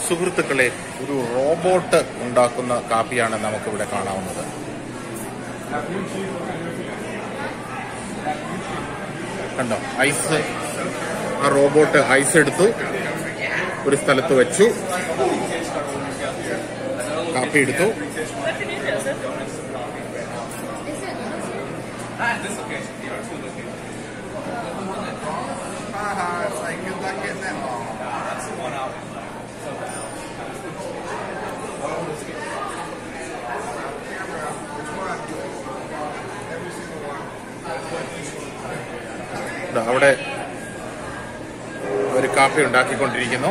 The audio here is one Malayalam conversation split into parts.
സുഹൃത്തുക്കളെ ഒരു റോബോട്ട് ഉണ്ടാക്കുന്ന കാപ്പിയാണ് നമുക്കിവിടെ കാണാവുന്നത് കണ്ടോ ഐസ് ആ റോബോട്ട് ഐസ് എടുത്തു ഒരു സ്ഥലത്ത് വെച്ചു കാപ്പി എടുത്തു ദാ അവിടെ ഒരു കാപ്പി ഉണ്ടാക്കിക്കൊണ്ടിരിക്കുന്നു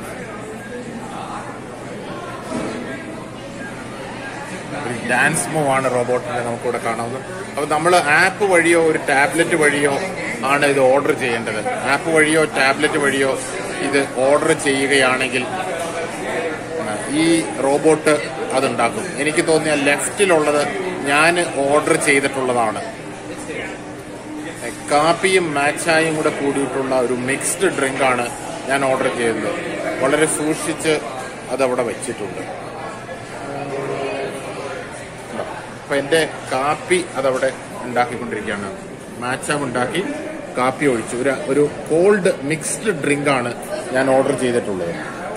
ഒരു ഡാൻസ് മൂവ് ആണ് റോബോട്ടിന്റെ നമുക്കിവിടെ കാണാവുന്നത് അപ്പൊ നമ്മൾ ആപ്പ് വഴിയോ ഒരു ടാബ്ലറ്റ് വഴിയോ ആണ് ഇത് ഓർഡർ ചെയ്യേണ്ടത് ആപ്പ് വഴിയോ ടാബ്ലറ്റ് വഴിയോ ഇത് ഓർഡർ ചെയ്യുകയാണെങ്കിൽ ആ, ഈ റോബോട്ട് അതുണ്ടാക്കും എനിക്ക് തോന്നിയ ലെഫ്റ്റിലുള്ളത് ഞാൻ ഓർഡർ ചെയ്തിട്ടുള്ളതാണ് കാപ്പിയും മാച്ചായും കൂടെ കൂടിയിട്ടുള്ള ഒരു മിക്സ്ഡ് ഡ്രിങ്ക് ആണ് ഞാൻ ഓർഡർ ചെയ്തത് വളരെ സൂക്ഷിച്ച് അതവിടെ വെച്ചിട്ടുണ്ട് അപ്പൊ എന്റെ കാപ്പി അതവിടെ ഉണ്ടാക്കിക്കൊണ്ടിരിക്കുകയാണ് മാച്ചാം ഉണ്ടാക്കി കാപ്പി ഒഴിച്ചു ഒരു ഒരു കോൾഡ് മിക്സ്ഡ് ഡ്രിങ്ക് ആണ് ഞാൻ ഓർഡർ ചെയ്തിട്ടുള്ളത്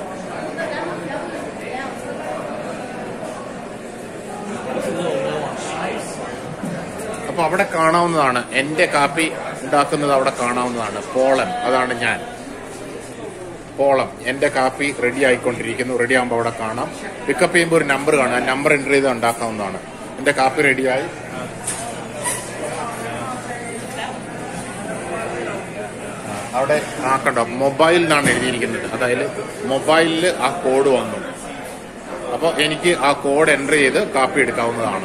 അപ്പൊ അവിടെ കാണാവുന്നതാണ് എന്റെ കാപ്പി ഉണ്ടാക്കുന്നത് അവിടെ കാണാവുന്നതാണ് പോളൻ അതാണ് ഞാൻ പോളം എന്റെ കാപ്പി റെഡി ആയിക്കൊണ്ടിരിക്കുന്നു റെഡി ആകുമ്പോൾ അവിടെ കാണാം പിക്കപ്പ് ചെയ്യുമ്പോൾ ഒരു നമ്പർ കാണാം ആ നമ്പർ എൻ്റർ ചെയ്ത് ഉണ്ടാക്കാവുന്നതാണ് എന്റെ കാപ്പി റെഡിയായി ആ, അവിടെ ആ കണ്ടോ മൊബൈൽ എന്നാണ് എഴുതിയിരിക്കുന്നത് അതായത് മൊബൈലിൽ ആ കോഡ് വന്നു അപ്പോൾ എനിക്ക് ആ കോഡ് എൻ്റർ ചെയ്ത് കാപ്പി എടുക്കാവുന്നതാണ്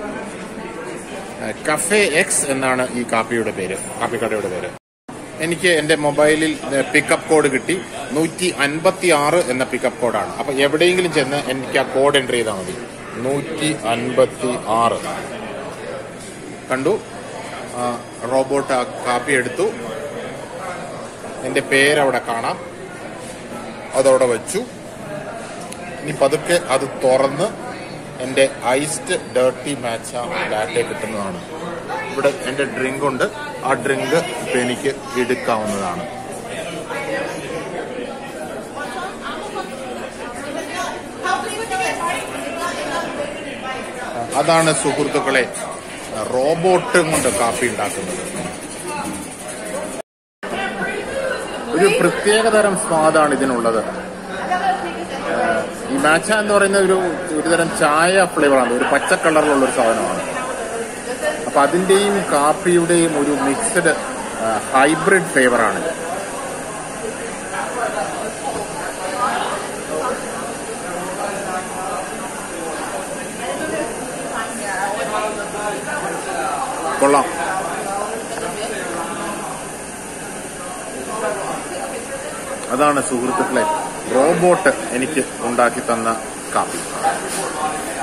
കഫേ എക്സ് എന്നാണ് ഈ കാപ്പിയുടെ പേര് കാപ്പിക്കടയുടെ പേര് എനിക്ക് എന്റെ മൊബൈലിൽ പിക്കപ്പ് കോഡ് കിട്ടി നൂറ്റി അൻപത്തി ആറ് എന്ന പിക്കപ്പ് കോഡാണ് അപ്പൊ എവിടെയെങ്കിലും ചെന്ന് എനിക്ക് ആ കോഡ് എൻ്റർ ചെയ്താൽ മതി നൂറ്റി അൻപത്തി ആറ് കണ്ടു ആ, റോബോട്ട് ആ കാപ്പി എടുത്തു എന്റെ പേരവിടെ കാണാം അതവിടെ വെച്ചു ഇനി പതുക്കെ അത് തുറന്ന് എന്റെ ഐസ്ഡ് ഡേർട്ടി മാച്ച ലാറ്റെ കിട്ടുന്നതാണ് ഇവിടെ എന്റെ ഡ്രിങ്ക് ഉണ്ട് ആ ഡ്രിങ്ക് ഇപ്പൊ എനിക്ക് എടുക്കാവുന്നതാണ് അതാണ് സുഹൃത്തുക്കളെ റോബോട്ട് കൊണ്ട് കാപ്പി ഉണ്ടാക്കുന്നത് ഒരു പ്രത്യേകതരം സ്വാദാണ് ഇതിനുള്ളത് ഈ മാച്ച എന്ന് പറയുന്ന ഒരു ഒരുതരം ചായ ഫ്ലേവറാണ് ഒരു പച്ച കളറിലുള്ള ഒരു സാധനമാണ് അപ്പൊ അതിന്റെയും കാപ്പിയുടെയും ഒരു മിക്സഡ് ഹൈബ്രിഡ് ഫ്ലേവറാണ് കൊള്ളാം അതാണ് സുഹൃത്തുക്കളെ റോബോട്ട് എനിക്ക് ഉണ്ടാക്കി തന്ന കാപ്പി